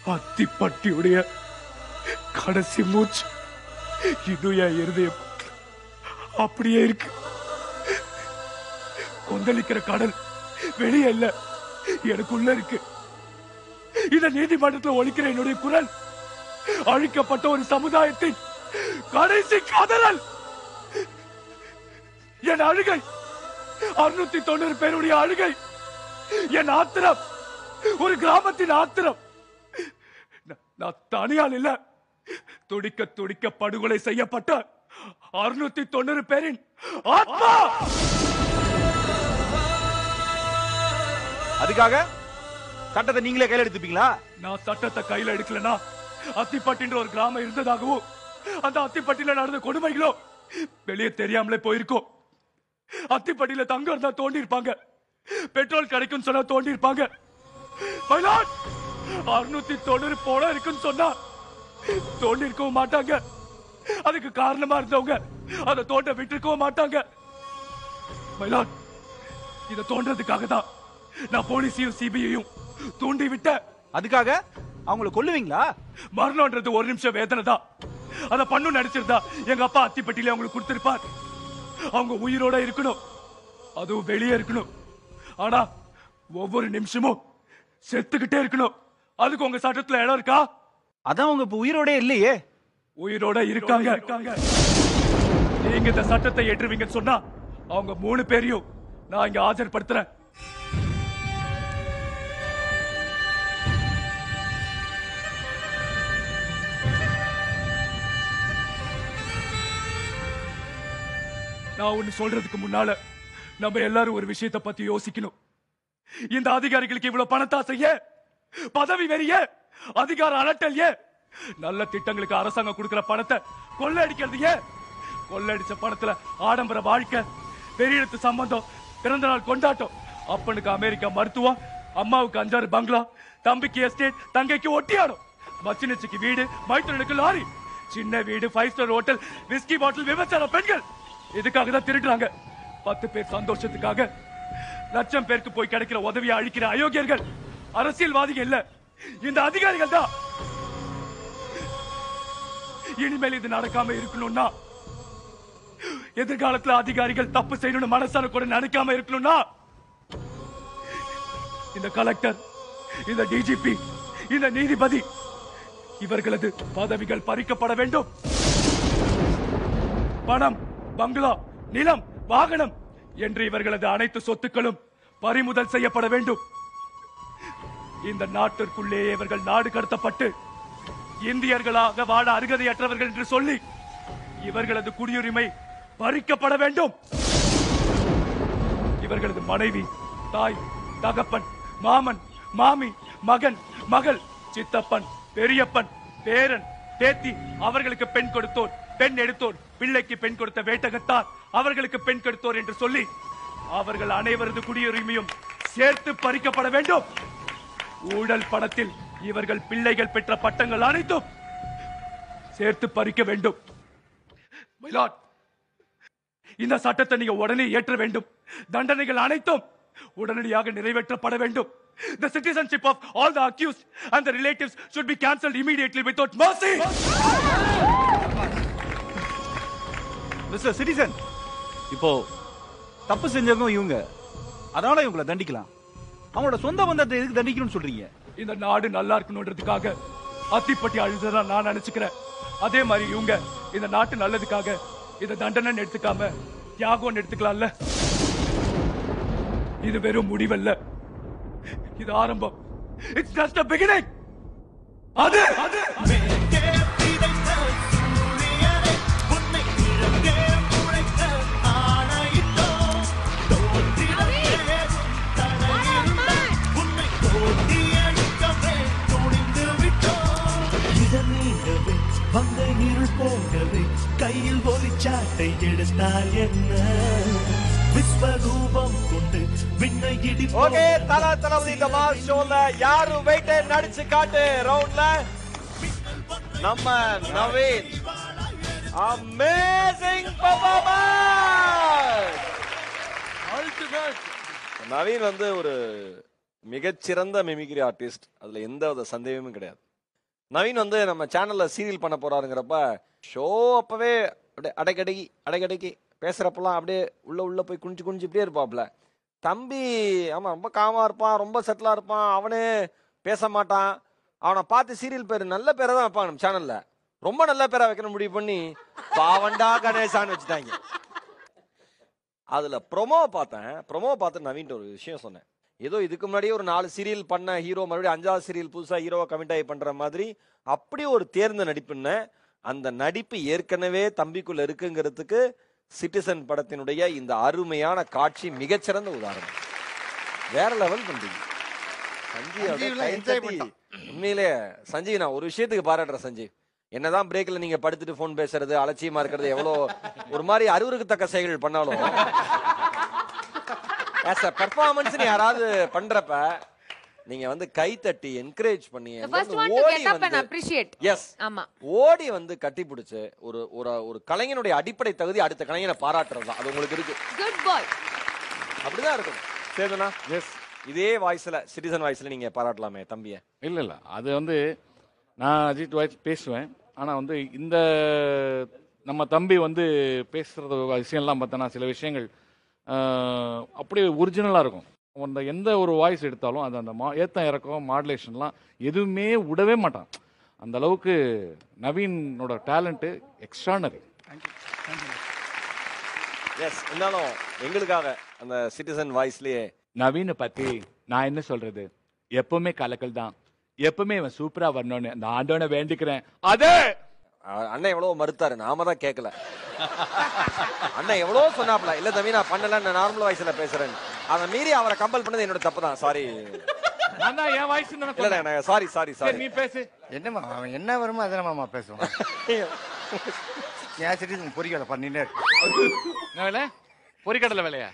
அத்திப்பட்டியுடைய கடைசி மூச்சு இன்னும் என் இருதயம் அப்படியே இருக்கு கொந்தளிக்கிற கடல் வெளியே இல்ல எனக்குள்ள இருக்கு இந்த நீதிமன்றத்தில் ஒழிக்கிற என்னுடைய குரல் அழிக்கப்பட்ட ஒரு சமுதாயத்தின் கடைசி கதறல் என் அழுகை அறுநூத்தி தொண்ணூறு பேருடைய அழுகை என் ஆத்திரம் ஒரு கிராமத்தின் ஆத்திரம் நா- நான் தனியால் இல்ல துடிக்க துடிக்க படுகொலை செய்யப்பட்ட அறுநூத்தி தொண்ணூறு பேரின் ஆத்மா அதுக்காக சட்டத்தை நீங்களே கையில எடுத்துப்பீங்களா நான் சட்டத்தை கையில எடுக்கலனா அத்திப்பட்டின்ற ஒரு கிராமம் இருந்ததாகவும் அந்த அத்திப்பட்டியில நடந்த கொடுமைகளோ வெளியே தெரியாமலே போயிருக்கோம் அத்திப்பட்டியில தங்கம் இருந்தா தோண்டி இருப்பாங்க பெட்ரோல் கிடைக்கும் சொன்னா தோண்டி இருப்பாங்க அறுநூத்தி தொண்ணூறு போல இருக்குன்னு சொன்னா தோண்டி இருக்கவும் மாட்டாங்க அதுக்கு காரணமா இருந்தவங்க அதை தோண்ட விட்டுருக்கவும் மாட்டாங்க மயிலாட் இதை தோன்றதுக்காக தான் நான் போலீஸையும் சிபிஐயும் தூண்டி விட்டேன் அதுக்காக அவங்கள கொல்லுவீங்களா மரணம்ன்றது ஒரு நிமிஷம் வேதனை தான் அத பண்ணு நடிச்சிருந்தா எங்க அப்பா அத்திப்பட்டியில அவங்களுக்கு கொடுத்திருப்பார் அவங்க உயிரோட இருக்கணும் அதுவும் வெளியே இருக்கணும் ஆனா ஒவ்வொரு நிமிஷமும் செத்துக்கிட்டே இருக்கணும் அதுக்கு உங்க சட்டத்துல இடம் இருக்கா அதான் அவங்க இப்ப உயிரோட இல்லையே உயிரோட இருக்காங்க நீங்க இந்த சட்டத்தை ஏற்றுவீங்கன்னு சொன்னா அவங்க மூணு பேரையும் நான் இங்க ஆஜர்படுத்துறேன் நான் ஒண்ணு சொல்றதுக்கு முன்னால நம்ம எல்லாரும் ஒரு விஷயத்தை பத்தி யோசிக்கணும் இந்த அதிகாரிகளுக்கு இவ்வளவு பணத்தாசை ஏன் பதவி வெறிய அதிகார அலட்டல் ஏன் நல்ல திட்டங்களுக்கு அரசாங்கம் கொடுக்கிற பணத்தை கொள்ளையடிக்கிறது ஏன் கொள்ளையடிச்ச பணத்துல ஆடம்பர வாழ்க்கை பெரிய இடத்து சம்பந்தம் பிறந்த நாள் கொண்டாட்டம் அப்பனுக்கு அமெரிக்கா மருத்துவம் அம்மாவுக்கு அஞ்சாறு பங்களா தம்பிக்கு எஸ்டேட் தங்கைக்கு ஒட்டியாடும் மச்சினச்சிக்கு வீடு மைத்துனனுக்கு லாரி சின்ன வீடு five star hotel whisky bottle விபச்சார பெண்கள் இதுக்காக தான் திருடுறாங்க பத்து பேர் சந்தோஷத்துக்காக லட்சம் பேருக்கு போய் கிடைக்கிற உதவியை அழிக்கிற அயோக்கியர்கள் அரசியல்வாதிகள் இல்ல இந்த அதிகாரிகள் தான் இனிமேல் இது நடக்காம இருக்கணும்னா எதிர்காலத்துல அதிகாரிகள் தப்பு செய்யணும்னு மனசான கூட நினைக்காம இருக்கணும்னா இந்த கலெக்டர் இந்த டிஜிபி இந்த நீதிபதி இவர்களது பதவிகள் பறிக்கப்பட வேண்டும் பணம் பங்களா நிலம் வாகனம் என்று இவர்களது அனைத்து சொத்துக்களும் பறிமுதல் செய்யப்பட வேண்டும் இந்த நாட்டிற்குள்ளேயே இவர்கள் நாடு கடத்தப்பட்டு இந்தியர்களாக வாழ அருகதையற்றவர்கள் என்று சொல்லி இவர்களது குடியுரிமை பறிக்கப்பட வேண்டும் இவர்களது மனைவி தாய் தகப்பன் மாமன் மாமி மகன் மகள் சித்தப்பன் பெரியப்பன் பேரன் பேத்தி அவர்களுக்கு பெண் கொடுத்தோர் பெண் எடுத்தோர் பிள்ளைக்கு பெண் கொடுத்த வேட்டகத்தார் அவர்களுக்கு பெண் கொடுத்தோர் என்று சொல்லி அவர்கள் அனைவரது குடியுரிமையும் சேர்த்து பறிக்கப்பட வேண்டும் ஊழல் பணத்தில் இவர்கள் பிள்ளைகள் பெற்ற பட்டங்கள் அனைத்தும் சேர்த்து பறிக்க வேண்டும் My lord, இந்த சட்டத்தை நீங்க உடனே ஏற்ற வேண்டும் தண்டனைகள் அனைத்தும் உடனடியாக நிறைவேற்றப்பட வேண்டும் The citizenship of all the accused and the relatives should be cancelled immediately without mercy. Mister citizen இப்போ தப்பு செஞ்சவங்க இவங்க அதனால இவங்களை தண்டிக்கலாம் அவங்களோட சொந்த பந்தத்தை எதுக்கு தண்டிக்கணும்னு சொல்றீங்க இந்த நாடு நல்லா இருக்கணுன்றதுக்காக அத்திப்பட்டி அழுததா நான் நினைச்சுக்கிறேன் அதே மாதிரி இவங்க இந்த நாட்டு நல்லதுக்காக இந்த தண்டனை எடுத்துக்காம தியாகம் எடுத்துக்கலாம்ல இது வெறும் முடிவல்ல இது ஆரம்பம் இட்ஸ் ஜஸ்ட் a beginning அது அது இதனீங்கவே வந்த இருள் போகவே கையில் ஒளிச்சாட்டை எடுத்தால் என்ன விஸ்வரூபம் கொண்டு விண்ணை இடி ஓகே தல தளபதி இந்த மாஸ் ஷோல யாரு வெயிட் நடிச்சு காட்டு ரவுண்ட்ல நம்ம நவீன் அமேசிங் பர்ஃபார்மன்ஸ் நவீன் வந்து ஒரு மிகச்சிறந்த மிமிக்ரி ஆர்டிஸ்ட் அதுல எந்த வித சந்தேகமும் கிடையாது நவீன் வந்து நம்ம சேனல்ல சீரியல் பண்ண போறாருங்கிறப்ப ஷோ அப்பவே அப்படியே அடைக்கடைக்கு அடைக்கடைக்கு பேசுறப்பெல்லாம் அப்படியே உள்ள உள்ள போய் குனிஞ்சு குனிஞ்சு இப்படியே இருப்பாப்ல தம்பி ஆமா ரொம்ப காமா இருப்பான் ரொம்ப செட்டிலா இருப்பான் அவனே பேச மாட்டான் அவனை பார்த்து சீரியல் பேர் நல்ல பேரை தான் வைப்பாங்க நம்ம சேனல்ல ரொம்ப நல்ல பேரா வைக்கணும் முடிவு பண்ணி பாவண்டா கணேசான்னு வச்சுட்டாங்க அதுல ப்ரொமோ பார்த்தேன் ப்ரொமோ பார்த்து நவீன் ஒரு விஷயம் சொன்னேன் ஏதோ இதுக்கு முன்னாடியே ஒரு நாலு சீரியல் பண்ண ஹீரோ மறுபடியும் அஞ்சாவது சீரியல் புதுசா ஹீரோவை கமிட் ஆகி பண்ற மாதிரி அப்படி ஒரு தேர்ந்த நடிப்புன்னு அந்த நடிப்பு ஏற்கனவே தம்பிக்குள்ள இருக்குங்கிறதுக்கு சிட்டிசன் படத்தினுடைய இந்த அருமையான காட்சி மிகச்சிறந்த உதாரணம் வேற லெவல் பண்றீங்க சஞ்சீவ் அப்படியே சஞ்சீவ்லாம் கை enjoy தட்டி, உண்மையிலே சஞ்சீவ் நான் ஒரு விஷயத்துக்கு பாராட்டுறேன் சஞ்சீவ் என்னதான் பிரேக்ல நீங்க படுத்துட்டு போன் பேசுறது அலட்சியமா இருக்கிறது எவ்வளோ ஒரு மாதிரி அறிவுறுக்கு தக்க செயல்கள் பண்ணாலும் ஆஸ் அ பெர்ஃபார்மன்ஸ் யாராவது பண்றப்ப நீங்க வந்து கை தட்டி என்கரேஜ் பண்ணி The first one to get up and appreciate. Yes ஆமா ஓடி வந்து கட்டி பிடிச்சு ஒரு ஒரு ஒரு கலைஞனுடைய அடிப்படை தகுதி அடுத்த கலைஞனை பாராட்டுறது தான் அது உங்களுக்கு இருக்கு குட் பாய் அப்படிதான் இருக்கும் சேதுனா எஸ் இதே வாய்ஸ்ல சிட்டிசன் வாய்ஸ்ல நீங்க பாராட்டலாமே தம்பிய இல்லை இல்லை அது வந்து நான் அஜித் வாய்ஸ் பேசுவேன் ஆனால் வந்து இந்த நம்ம தம்பி வந்து பேசுறது விஷயம்லாம் பார்த்தோன்னா சில விஷயங்கள் ஆஹ், அப்படியே ஒரிஜினலாக இருக்கும் அந்த எந்த ஒரு வாய்ஸ் எடுத்தாலும் அது அந்த மா ஏத்தம் இறக்கம் மாடுலேஷன்லாம் எதுவுமே விடவே மாட்டான் அந்த அளவுக்கு நவீனோட டேலண்ட்டு எக்ஸ்ட்ரானரி எஸ் இருந்தாலும் எங்களுக்காக அந்த சிட்டிசன் வாய்ஸ்லயே நவீனை பற்றி நான் என்ன சொல்றது எப்பவுமே கலக்கல் தான் எப்பவுமே இவன் சூப்பரா வரணும்னு அந்த ஆண்டவனை வேண்டிக்கிறேன் அதே அஹ், அண்ணன் எவ்வளவு மறுத்தாரு நாம தான் கேட்கல அண்ணன் எவ்வளவு சொன்னாப்ல இல்ல தம்பி நான் பண்ணல நான் நார்மல் வாய்ஸ்ல பேசுறேன் அதை மீறி அவரை கம்பல் பண்ணது என்னோட தப்பு தான் சாரி நான் தான் என் வாய்ஸ் இல்ல சாரி சாரி சாரி நீ பேசு என்னம்மா அவன் என்ன வருமோ அதை மாமா பேசுவான் என் சிட்டிசன் பொறிக்கலை பண்ணினே இருக்கு என்ன வேலை பொறிக்கடலை வேலையா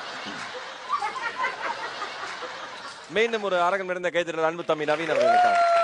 மீண்டும் ஒரு அரங்கம் நிறைந்த கைத்தறல் அன்பு தம்பி நவீன் அவர்களுக்காக